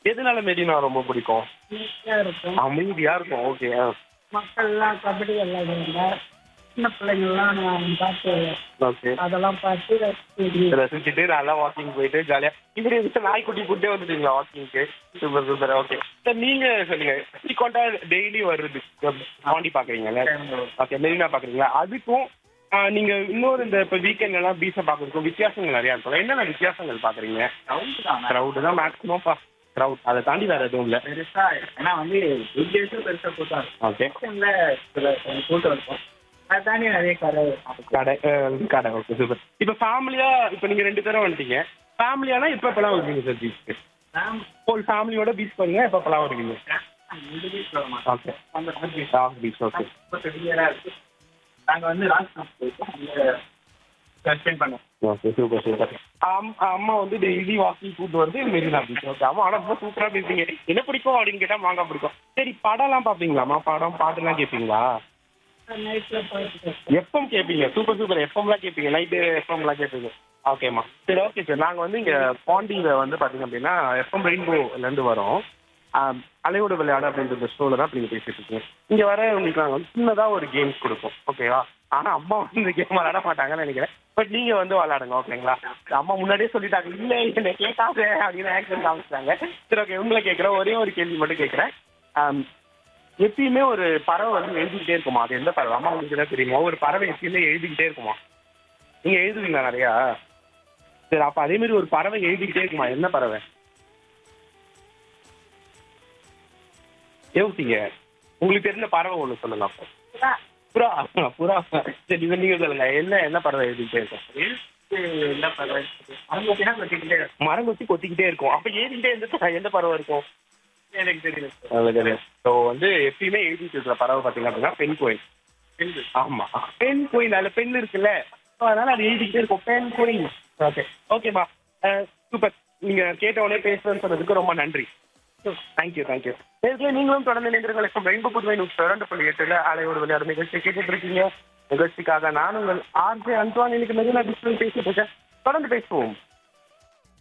எதனால மெரினா ரொம்ப பிடிக்கும் நீட்டாக இருக்கும் அமைதியா இருக்கும் ஓகே மக்கள்லாம் கபடி விளையாடுவாங்க சின்ன பிள்ளைங்கள்லாம் நான் பார்த்து ஓகே அதெல்லாம் பார்த்து ரசிச்சு ரசிச்சுட்டு நல்லா வாக்கிங் போயிட்டு ஜாலியா இப்படி இருந்துச்சு நாய்க்குட்டி கூட்டே வந்துட்டீங்களா வாக்கிங்க்கு சூப்பர் சூப்பர் ஓகே சார் நீங்க சொல்லுங்க ஃப்ரீக்வெண்டா டெய்லி வருது பாண்டி பாக்குறீங்கல்ல ஓகே மெரினா பாக்குறீங்களா அதுக்கும் ஆஹ், நீங்க இன்னொரு இந்த இப்ப வீக்கெண்ட் எல்லாம் பீச்சை பாக்குறதுக்கும் வித்தியாசங்கள் நிறைய இருக்கும் என்னென்ன வித்தியாசங்கள் பாக்குறீங்க க்ரௌடு தான் மேக்ஸிமம் பா க்ரௌட் அதை தாண்டி வேற எதுவும் இல்ல பெருசா ஏன்னா வந்து வீக்கெண்ட்ஸும் பெருசா கூட்டம் இருக்கும் ஓகே வீக்கெண்ட்ல சில கொஞ்சம் கூட்டம் இருக்கும் அதை தாண்டி நிறைய கடை கடை அஹ், கடை ஓகே சூப்பர் இப்ப ஃபேமிலியா இப்ப நீங்க ரெண்டு பேரும் வந்துட்டீங்க ஃபேமிலியானா இப்ப இப்பெல்லாம் வருவீங்க சார் பீச்சுக்கு நான் ஹோல் ஃபேமிலியோட பீச் போறீங்க எப்ப எப்பெல்லாம் வருவீங்க இந்த பீச் வர மாட்டோம் ஓகே அந்த பீச் டாக் பீச் ஓகே ரொம்ப ஃபெமிலியரா இருக்கு நாங்க வந்து ராஜ்நாத் போயிருக்கோம் அங்க ஸ்பெண்ட் பண்ணோம் ஓகே சூப்பர் சூப்பர் அம்மா வந்து டெய்லி வாக்கிங் கூட்டு வந்து மெரினா பீச் ஓகே அம்மா ஆனால் ரொம்ப சூப்பரா பேசுறீங்க என்ன பிடிக்கும் அப்படின்னு கேட்டா மாங்காய் பிடிக்கும் சரி படம்லாம் பாப்பீங்களாம்மா படம் பாட்டுலாம் கேட்பீங்களா நைட்டில் போயிட்டு எஃப்எம் கேட்பீங்க சூப்பர் சூப்பர் எஃப்எம்லாம் கேட்பீங்க நைட்டு எஃப்எம்லாம் கேட்பீங்க ஓகேம்மா சரி ஓகே சார் நாங்கள் வந்து இங்கே பாண்டியில் வந்து பார்த்தீங்க அப்படின்னா எஃப்எம் ரெயின்போலேருந்து வரோம் ஆம், அலையோட விளையாடு அப்படின்ற ஷோவில் தான் இப்போ நீங்கள் பேசிட்டு இருக்கீங்க இங்கே வர உங்களுக்கு நாங்கள் வந்து சின்னதாக ஒரு கேம்ஸ் கொடுப்போம் ஓகேவா ஆனால் அம்மா வந்து இந்த கேம் விளையாட மாட்டாங்கன்னு நினைக்கிறேன் பட் நீங்கள் வந்து விளையாடுங்க ஓகேங்களா அம்மா முன்னாடியே சொல்லிட்டாங்க இல்லை என்னை கேட்காத அப்படின்னு ஆக்ஷன் காமிச்சிட்டாங்க சரி ஓகே உங்களை கேட்குறேன் ஒரே ஒரு கேள்வி மட்டும் கேட்குறேன் ஆம், எப்பயுமே ஒரு பறவை வந்து எழுதிக்கிட்டே இருக்குமா அது எந்த பறவை அம்மா உங்களுக்கு தான் தெரியுமா ஒரு பறவை எப்பயுமே எழுதிக்கிட்டே இருக்குமா நீங்க எழுதுவீங்களா நிறையா சரி அப்ப அதே மாதிரி ஒரு பறவை எழுதிக்கிட்டே இருக்குமா என்ன பறவை யோசிங்க உங்களுக்கு தெரிஞ்ச பறவை ஒண்ணு சொல்லுங்க அப்போ புறா புறா சரி இதை நீங்க சொல்லுங்க என்ன என்ன பறவை எழுதிக்கிட்டே இருக்கும் என்ன பரவாயில்ல அவங்க என்ன வச்சுக்கிட்டே மரம் கொத்தி கொத்திக்கிட்டே இருக்கும் அப்ப எழுதிக்கிட்டே எந்த எந்த பறவை இருக்கும் எனக்கு தெரியல நல்லது ஸோ வந்து எப்பயுமே எழுதிட்டு இருக்கிற பறவை பார்த்தீங்க அப்படின்னா பெண் கோயில் ஆமா பெண் கோயில் அதுல பெண் இருக்குல்ல So, அதனால அது எழுதிக்கிட்டே இருக்கும் பெண் கோயில் ஓகே ஓகேம்மா சூப்பர் நீங்க கேட்ட உடனே பேசுறேன்னு சொன்னதுக்கு ரொம்ப நன்றி தேங்க்யூ தேங்க்யூ நேரத்தில் நீங்களும் தொடர்ந்து நினைந்திருங்கள் ரெயின்போ புதுவை நூற்றி இரண்டு புள்ளி எட்டுல அலையோடு விளையாடும் நிகழ்ச்சி கேட்டுட்டு இருக்கீங்க நிகழ்ச்சிக்காக நான் உங்கள் ஆர்ஜே அன்சுவான் இன்னைக்கு மெரினா டிஸ்பிள் பேசிட்டு இருக்கேன் தொடர்ந்து பேசுவோம்